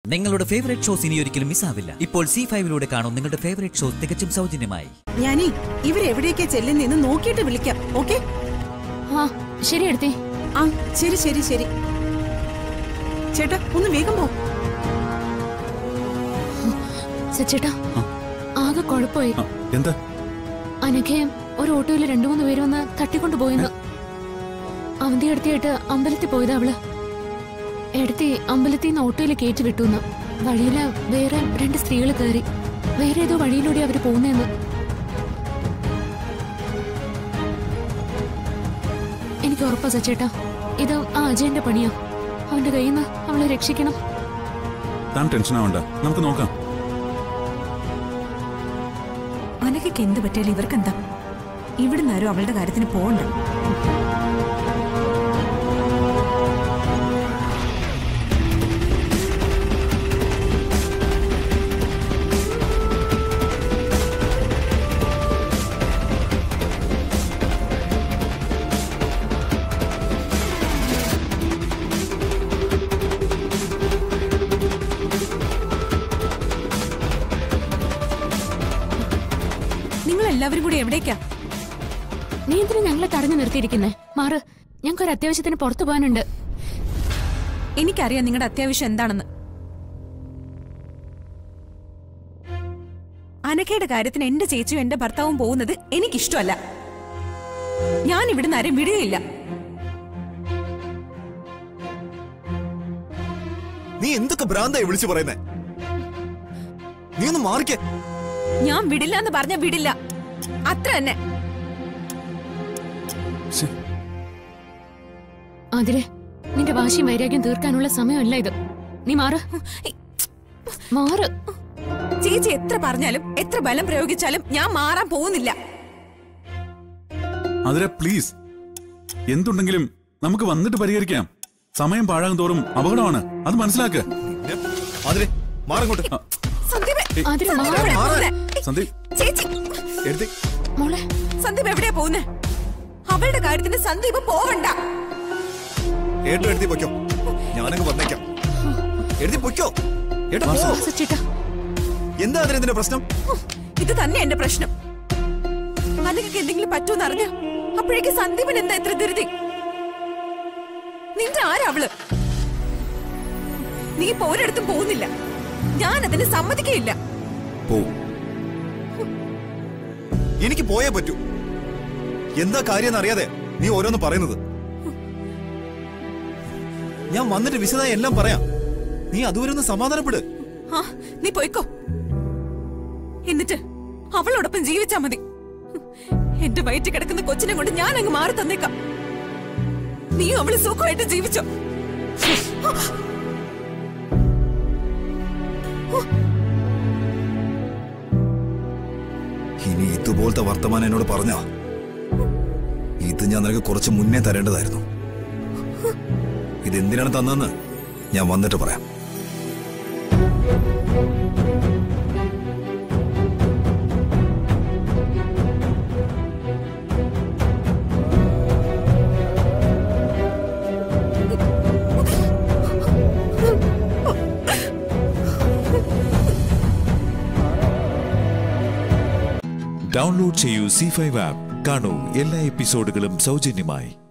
നിങ്ങളുടെ favourite shows ഇനി ഒരിക്കലും മിസ്സാവില്ല ഇപ്പോൾ സി ഫൈവിലൂടെ കാണും നിങ്ങളുടെ ഫേവറേറ്റ് ഷോസ് തികച്ചും സൗജന്യമായി ഞാനേ ഇവരെവിടേക്കാ ചെല്ലുന്നേന്ന് നോക്കിയിട്ട് വിളിക്കാം ഓക്കെ ആ ശരി എടുത്തേ ആ ശരി ശരി ശരി ചേട്ടാ ഒന്ന് വേഗം പോ സച്ചേട്ടാ ആകെ കുഴപ്പമായി ആ, എന്താ അനഘയെ ഒരു ഓട്ടോയിൽ രണ്ടു മൂന്ന് പേര് വന്ന് തട്ടിക്കൊണ്ടുപോയെന്ന് അവന്തി അടുത്തായിട്ട് അമ്പലത്തിൽ പോയതാ അവള് എടുത്തി അമ്പലത്തിൽ നിന്ന് ഓട്ടോയിൽ കയറ്റി വിട്ടുന്ന് വഴിയില് വേറെ രണ്ട് സ്ത്രീകൾ കയറി വേറെ ഏതോ വഴിയിലൂടെ അവര് പോകുന്നതെന്ന് എനിക്ക് ഉറപ്പാ സച്ചേട്ടാ ഇത് ആ അജയന്റെ പണിയാ അവന്റെ കയ്യിൽ നിന്ന് അവളെ രക്ഷിക്കണം താൻ ടെൻഷൻ ആവണ്ട നമുക്ക് നോക്കാം അനഘയ്ക്ക് എന്ത് പറ്റിയാലും ഇവർക്കെന്താ ഇവിടുന്ന് ആരും അവളുടെ കാര്യത്തിന് പോകണ്ട നിങ്ങൾ എല്ലാവരും കൂടി എവിടേക്കാ നീ എന്തിനാ ഞങ്ങളെ തടഞ്ഞു നിർത്തിയിരിക്കുന്നേ മാറ് ഞങ്ങൾക്ക് ഒരു അത്യാവശ്യത്തിന് പുറത്തു പോകാനുണ്ട് എനിക്കറിയാം നിങ്ങളുടെ അത്യാവശ്യം എന്താണെന്ന് അനക്കയുടെ കാര്യത്തിന് എന്റെ ചേച്ചിയും എന്റെ ഭർത്താവും പോകുന്നത് എനിക്കിഷ്ടമല്ല ഞാൻ ഇവിടുന്ന് ആരും വിടുകയില്ല നീ എന്തൊക്കെ ഭ്രാന്തായി വിളിച്ചു പറയുന്നേ നീ ഒന്ന് മാറിക്കേ ഞാൻ വിടില്ല എന്ന് പറഞ്ഞ വിടില്ല അത്ര തന്നെ ശ്ശെ, അതിലെ നിന്റെ വാശിയും വൈരാഗ്യം തീർക്കാനുള്ള സമയമല്ല ഇത് നീ മാറ് മാറ് ചേച്ചി എത്ര പറഞ്ഞാലും എത്ര ബലം പ്രയോഗിച്ചാലും ഞാൻ മാറാൻ പോകുന്നില്ല അതിരെ പ്ലീസ് എന്തുണ്ടെങ്കിലും നമുക്ക് വന്നിട്ട് പരിഹരിക്കാം സമയം പാഴാകും തോറും അപകടമാണ് അത് മനസ്സിലാക്ക് അതിരെ മാറങ്ങോട്ട് സന്ദീപ് അതിരെ സന്ദീപ് മാറ്. എവിടെയാ മാറ്. പോകുന്നെ? സന്ദീപ് ചേച്ചി എടുത്തേ മോളെ സന്ദീപ് എവിടെയാ പോകുന്നേ അവളുടെ കാര്യത്തിന് സന്ദീപ് പോവണ്ട ഏട്ടോ എഴുതി പൊയ്ക്കോ ഞാനങ്ങ് വന്നേക്കാം എഴുതി പൊയ്ക്കോ ഏട്ടോ പോ. സച്ചിട്ട എന്താ അതിന് ഇതിന്റെ പ്രശ്നം ഇത് തന്നെ എന്റെ പ്രശ്നം അനക്ക് എന്തെങ്കിലും പറ്റൂന്ന് അറിഞ്ഞ അപ്പോഴേക്ക് സന്ദീപൻ എന്താ എത്ര ധൃതി നിന്റെ ആരാ അവള് നീ ഇപ്പൊ ഒരിടത്തും പോകുന്നില്ല ഞാൻ അതിന് സമ്മതിക്കയില്ല പോ എനിക്ക് പോയേ പറ്റൂ എന്താ കാര്യം അറിയാതെ നീ ഓരോന്ന് പറയുന്നത് ഞാൻ വന്നിട്ട് വിശദമായി എല്ലാം പറയാം നീ അതുവരെ ഒന്ന് സമാധാനപ്പെട് ആ നീ പോയിക്കോ എന്നിട്ട് അവളോടൊപ്പം ജീവിച്ചാ മതി എന്റെ വയറ്റിൽ കിടക്കുന്ന കൊച്ചിനെ കൊണ്ട് ഞാൻ അങ്ങ് മാറി തന്നേക്കാം നീ അവള് സുഖമായിട്ട് ജീവിച്ചോ ഇനി ഇതുപോലത്തെ വർത്തമാനം എന്നോട് പറഞ്ഞ ഇത് ഞാൻ നിനക്ക് കുറച്ച് മുന്നേ തരേണ്ടതായിരുന്നു ഇതെന്തിനാണ് തന്നതെന്ന് ഞാൻ വന്നിട്ട് പറയാം ഡൗൺലോഡ് ചെയ്യൂ സി ഫൈവ് ആപ്പ് കാണൂ എല്ലാ എപ്പിസോഡുകളും സൗജന്യമായി